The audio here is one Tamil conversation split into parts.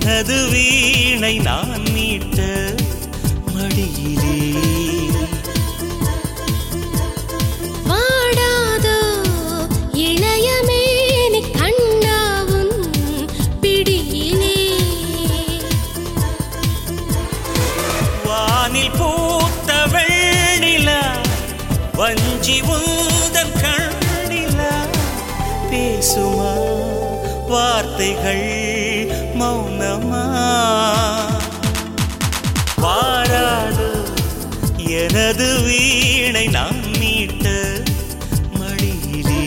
எனது வீணை நான் மீட்ட மடியிலே வாடாதோ இளையமேனி கண்ணாவும் பிடியிலே வானில் பூத்த வெண்ணிலா வஞ்சி உந்தன் கண்ணிலா பேசுமா வார்த்தைகள் மௌனமா வாராது எனது வீணை நான் மீட்ட மடியிலே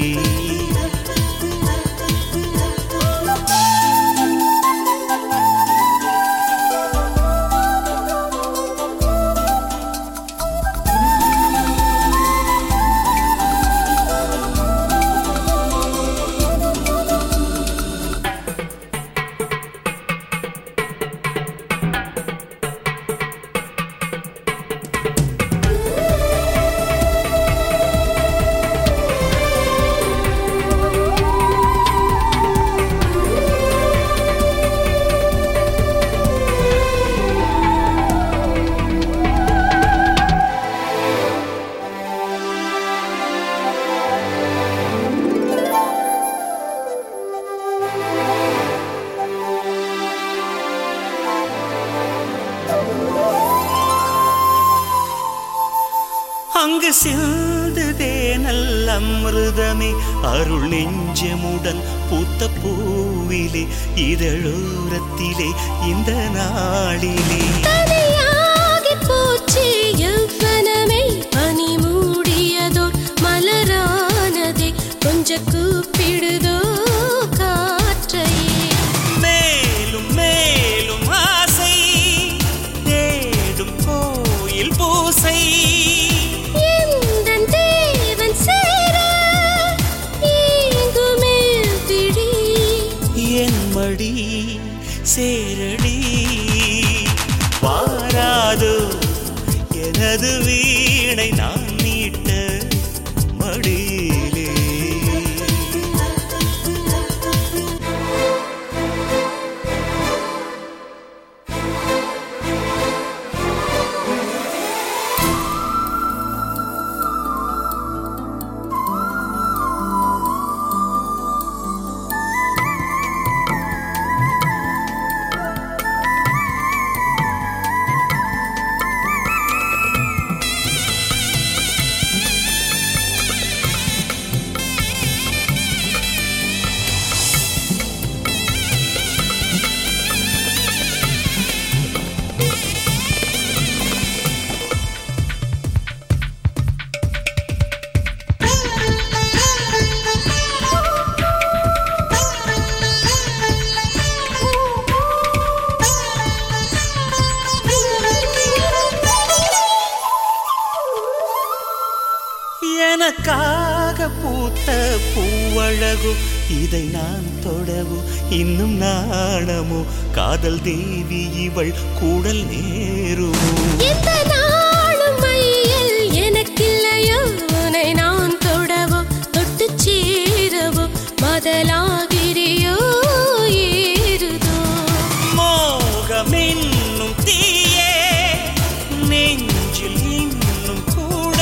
அங்கு சிந்துதே நல்ல அமிர்தமே அருள் நெஞ்சமுடன் பூத்த பூவிலே இதழோரத்திலே இந்த நாளிலே தனியாகிப் போச்சு யௌவனமே பனி மூடியதோர் மலரானதே கொஞ்ச கூப்பிடுதோ காற்றையே மேலும் மேலும் ஆசை தேடும் கோயில் பூசை எந்தன் தேவன் சேர ஏங்குமே விழி என் மடி சேரடி வாராதோ எனது வீணை நான் மீட்ட மடியிலே எனக்காக பூத்த பூவழகு இதை நான் தொடவு இன்னும் நாணமோ காதல் தேவி இவள் கூடல் நேருமோ எந்த நாளும் மையல் எனக்கில்லையோ உன்னை நான் தொடவோ தொட்டுச் சேரவோ மதலாகிறியோ ஏறுதோ மோகமென்னும் தீயே நெஞ்சில் இன்னும் கூட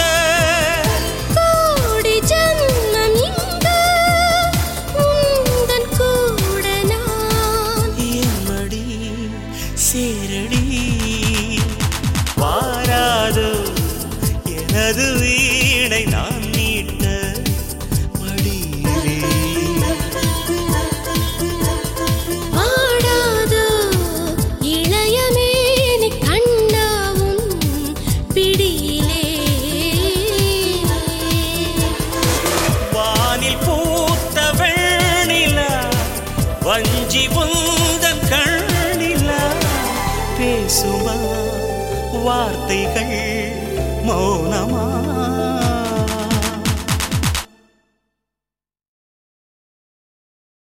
கோடி ஜன்மம் இங்கு உந்தன் கூட நான் எம்மடி சேரடி வாராதோ எனது வீணை நான் மீட்ட மடியிலே வாடாதோ இளையமேனி கண்ணாவும் பிடியிலே வானில் பூத்த வெண்ணிலா வஞ்சி உந்தன் கண்ணிலா பேசுமா வார்த்தைகள் மௌனமா